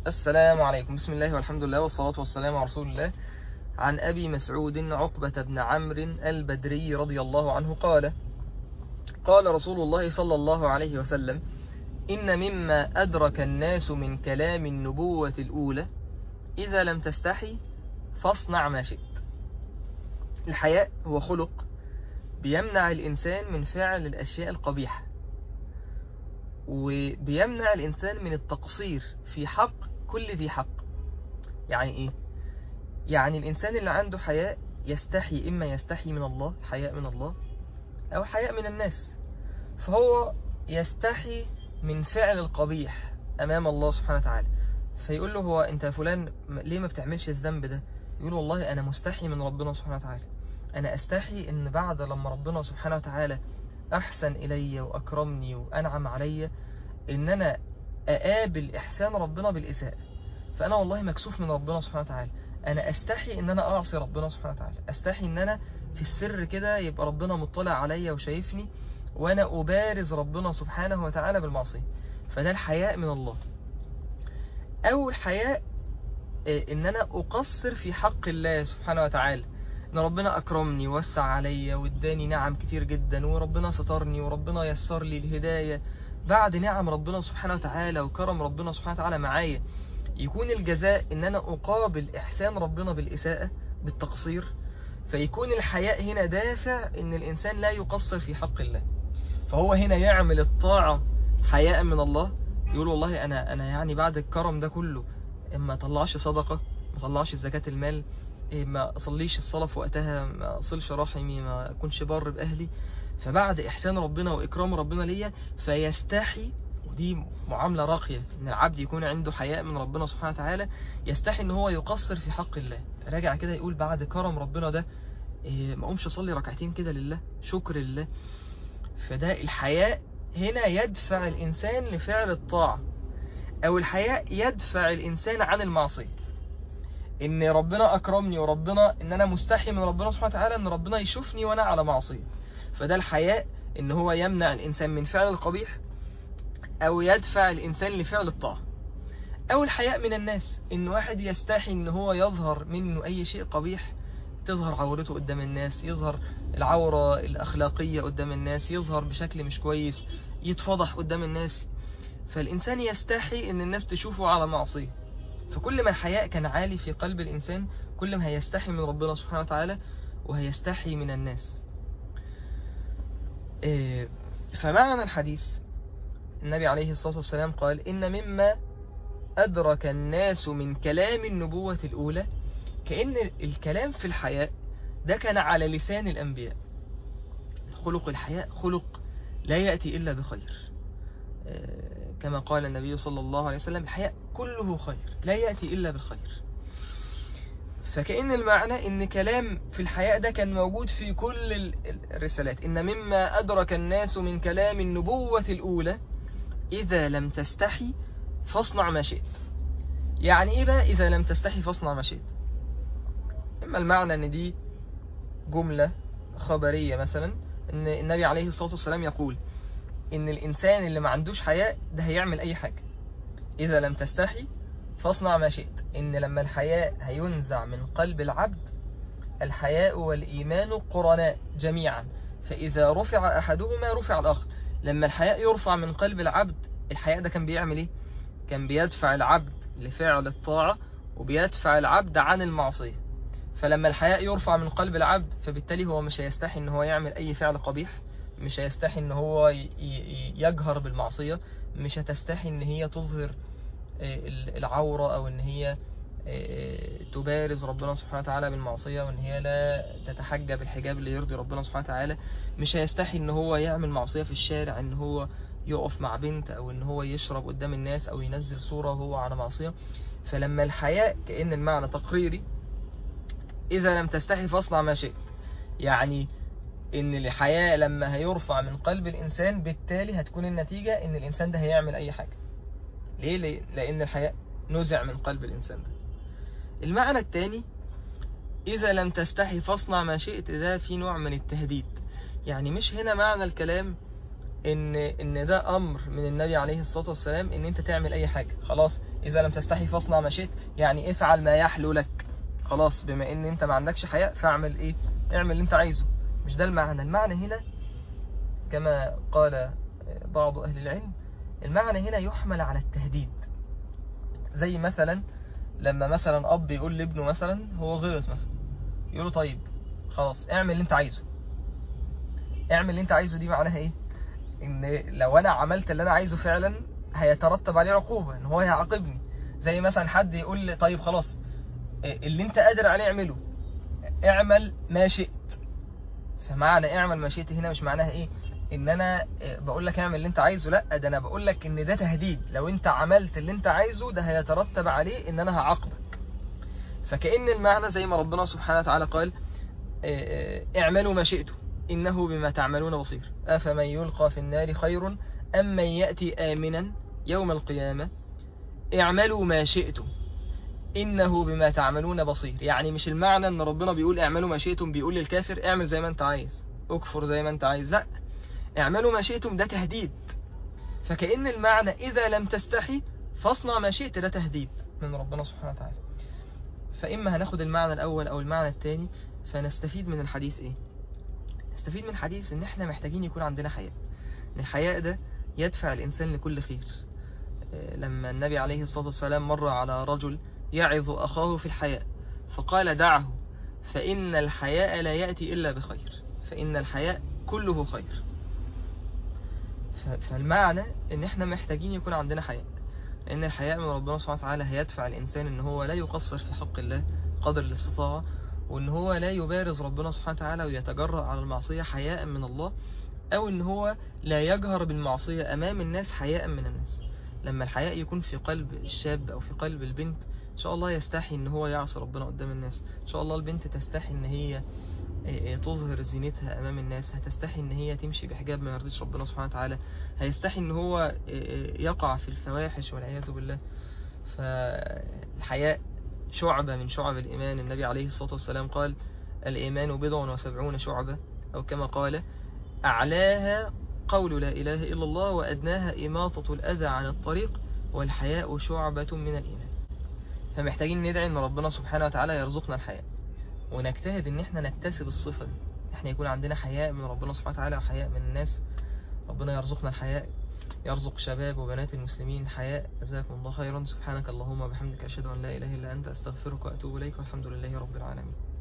السلام عليكم بسم الله والحمد لله والصلاة والسلام على رسول الله عن أبي مسعود عقبة بن عمرو البدري رضي الله عنه قال قال رسول الله صلى الله عليه وسلم إن مما أدرك الناس من كلام النبوة الأولى إذا لم تستحي فاصنع ما شئت الحياء هو خلق بيمنع الإنسان من فعل الأشياء القبيحة وبيمنع الإنسان من التقصير في حق كل ذي حق يعني إيه؟ يعني الإنسان اللي عنده حياء يستحي إما يستحي من الله حياء من الله أو حياء من الناس فهو يستحي من فعل القبيح أمام الله سبحانه وتعالى فيقول له هو أنت فلان ليه ما بتعملش الذنب ده يقول والله أنا مستحي من ربنا سبحانه وتعالى أنا أستحي إن بعد لما ربنا سبحانه وتعالى أحسن إلي وأكرمني وأنعم علي إن أنا أقابل إحسان ربنا بالإساءة فأنا والله مكسوف من ربنا سبحانه وتعالى أنا أستحي إن أنا أعصي ربنا سبحانه وتعالى أستحي إن أنا في السر كده يبقى ربنا مطلع عليا وشايفني وأنا أبارز ربنا سبحانه وتعالى بالمعصية فده الحياء من الله أو الحياء إن أنا أقصر في حق الله سبحانه وتعالى ان ربنا اكرمني ووسع عليا واداني نعم كتير جدا وربنا سترني وربنا يسر لي الهداية بعد نعم ربنا سبحانه وتعالى وكرم ربنا سبحانه وتعالى معايا يكون الجزاء ان انا اقابل احسان ربنا بالاساءة بالتقصير فيكون الحياء هنا دافع ان الانسان لا يقصر في حق الله فهو هنا يعمل الطاعة حياء من الله يقول والله انا انا يعني بعد الكرم ده كله ما طلعش صدقة ما طلعش زكاة المال ما أصليش الصلاة في وقتها ما أصلش رحمي ما أكونش بر بأهلي فبعد إحسان ربنا وإكرام ربنا ليا فيستحي ودي معاملة راقية إن العبد يكون عنده حياء من ربنا سبحانه وتعالى يستحي إن هو يقصر في حق الله راجع كده يقول بعد كرم ربنا ده إيه ما أقومش أصلي ركعتين كده لله شكر لله فده الحياء هنا يدفع الإنسان لفعل الطاعة أو الحياء يدفع الإنسان عن المعصية ان ربنا اكرمني وربنا ان انا مستحي من ربنا سبحانه وتعالى ان ربنا يشوفني وانا على معصية فده الحياء ان هو يمنع الانسان من فعل القبيح او يدفع الانسان لفعل الطاعة او الحياء من الناس ان واحد يستحي ان هو يظهر منه اي شيء قبيح تظهر عورته قدام الناس يظهر العورة الاخلاقية قدام الناس يظهر بشكل مش كويس يتفضح قدام الناس فالانسان يستحي ان الناس تشوفه على معصية فكل ما الحياء كان عالي في قلب الإنسان كل ما هيستحي من ربنا سبحانه وتعالى وهيستحي من الناس فمعنى الحديث النبي عليه الصلاة والسلام قال إن مما أدرك الناس من كلام النبوة الأولى كأن الكلام في الحياء ده كان على لسان الأنبياء خلق الحياء خلق لا يأتي إلا بخير كما قال النبي صلى الله عليه وسلم الحياء كله خير لا يأتي إلا بالخير فكأن المعنى إن كلام في الحياء ده كان موجود في كل الرسالات إن مما أدرك الناس من كلام النبوة الأولى إذا لم تستحي فاصنع ما شئت يعني إيه بقى إذا لم تستحي فاصنع ما شئت إما المعنى إن دي جملة خبرية مثلا إن النبي عليه الصلاة والسلام يقول ان الانسان اللي ما عندوش حياء ده هيعمل اي حاجة اذا لم تستحي فاصنع ما شئت ان لما الحياء هينزع من قلب العبد الحياء والايمان قرناء جميعا فاذا رفع احدهما رفع الاخر لما الحياء يرفع من قلب العبد الحياء ده كان بيعمل ايه كان بيدفع العبد لفعل الطاعة وبيدفع العبد عن المعصية فلما الحياء يرفع من قلب العبد فبالتالي هو مش هيستحي ان هو يعمل اي فعل قبيح مش هيستحي ان هو يجهر بالمعصية مش هتستحي ان هي تظهر العورة او ان هي تبارز ربنا سبحانه وتعالى بالمعصية وان هي لا تتحجب الحجاب اللي يرضي ربنا سبحانه وتعالى مش هيستحي ان هو يعمل معصية في الشارع ان هو يقف مع بنت او ان هو يشرب قدام الناس او ينزل صورة وهو على معصية فلما الحياء كأن المعنى تقريري اذا لم تستحي فاصنع ما شئت يعني ان الحياء لما هيرفع من قلب الانسان بالتالي هتكون النتيجة ان الانسان ده هيعمل اي حاجة ليه؟ ليه؟ لان الحياء نزع من قلب الانسان ده المعنى الثاني اذا لم تستحي فاصنع ما شئت ده في نوع من التهديد يعني مش هنا معنى الكلام ان ان ده امر من النبي عليه الصلاة والسلام ان انت تعمل اي حاجة خلاص إذا لم تستحي فاصنع ما شئت يعني افعل ما يحلو لك خلاص بما ان انت ما عندكش حياء فاعمل ايه اعمل اللي انت عايزه مش ده المعنى المعنى هنا كما قال بعض أهل العلم المعنى هنا يحمل على التهديد زي مثلا لما مثلا أب يقول لابنه مثلا هو غلط مثلا يقول له طيب خلاص اعمل اللي انت عايزه اعمل اللي انت عايزه دي معناها ايه ان لو انا عملت اللي انا عايزه فعلا هيترتب عليه عقوبة ان هو هيعاقبني زي مثلا حد يقول لي طيب خلاص اللي انت قادر عليه اعمله اعمل ما شئت فمعنى اعمل ما شئت هنا مش معناها ايه ان انا بقول لك اعمل اللي انت عايزه لا ده انا بقول لك ان ده تهديد لو انت عملت اللي انت عايزه ده هيترتب عليه ان انا هعاقبك فكأن المعنى زي ما ربنا سبحانه وتعالى قال اعملوا ما شئتم إنه بما تعملون بصير أفمن يلقى في النار خير أم من يأتي آمنا يوم القيامة اعملوا ما شئتم إنه بما تعملون بصير يعني مش المعنى أن ربنا بيقول اعملوا ما شئتم بيقول للكافر اعمل زي ما انت عايز اكفر زي ما انت عايز لا اعملوا ما شئتم ده تهديد فكأن المعنى إذا لم تستحي فاصنع ما شئت ده تهديد من ربنا سبحانه وتعالى فإما هناخد المعنى الأول أو المعنى الثاني فنستفيد من الحديث إيه نستفيد من الحديث إن إحنا محتاجين يكون عندنا حياء إن الحياء ده يدفع الإنسان لكل خير لما النبي عليه الصلاة والسلام مر على رجل يعظ أخاه في الحياء فقال دعه فإن الحياء لا يأتي إلا بخير فإن الحياء كله خير فالمعنى ان احنا محتاجين يكون عندنا حياء لان الحياء من ربنا سبحانه وتعالى هيدفع الانسان ان هو لا يقصر في حق الله قدر الاستطاعة وان هو لا يبارز ربنا سبحانه وتعالى ويتجرأ على المعصية حياء من الله او ان هو لا يجهر بالمعصية امام الناس حياء من الناس لما الحياء يكون في قلب الشاب او في قلب البنت ان شاء الله يستحي ان هو يعصي ربنا قدام الناس ان شاء الله البنت تستحي ان هي تظهر زينتها امام الناس هتستحي ان هي تمشي بحجاب ما يرضيش ربنا سبحانه وتعالى هيستحي ان هو يقع في الفواحش والعياذ بالله فالحياء شعبة من شعب الإيمان النبي عليه الصلاة والسلام قال الإيمان بضع وسبعون شعبة أو كما قال أعلاها قول لا إله إلا الله وأدناها إماطة الأذى عن الطريق والحياء شعبة من الإيمان فمحتاجين ندعي أن ربنا سبحانه وتعالى يرزقنا الحياء ونجتهد ان احنا نكتسب الصفة دي احنا يكون عندنا حياء من ربنا سبحانه وتعالى وحياء من الناس ربنا يرزقنا الحياء يرزق شباب وبنات المسلمين حياء جزاكم الله خيرا سبحانك اللهم وبحمدك أشهد أن لا إله إلا أنت أستغفرك وأتوب إليك والحمد لله رب العالمين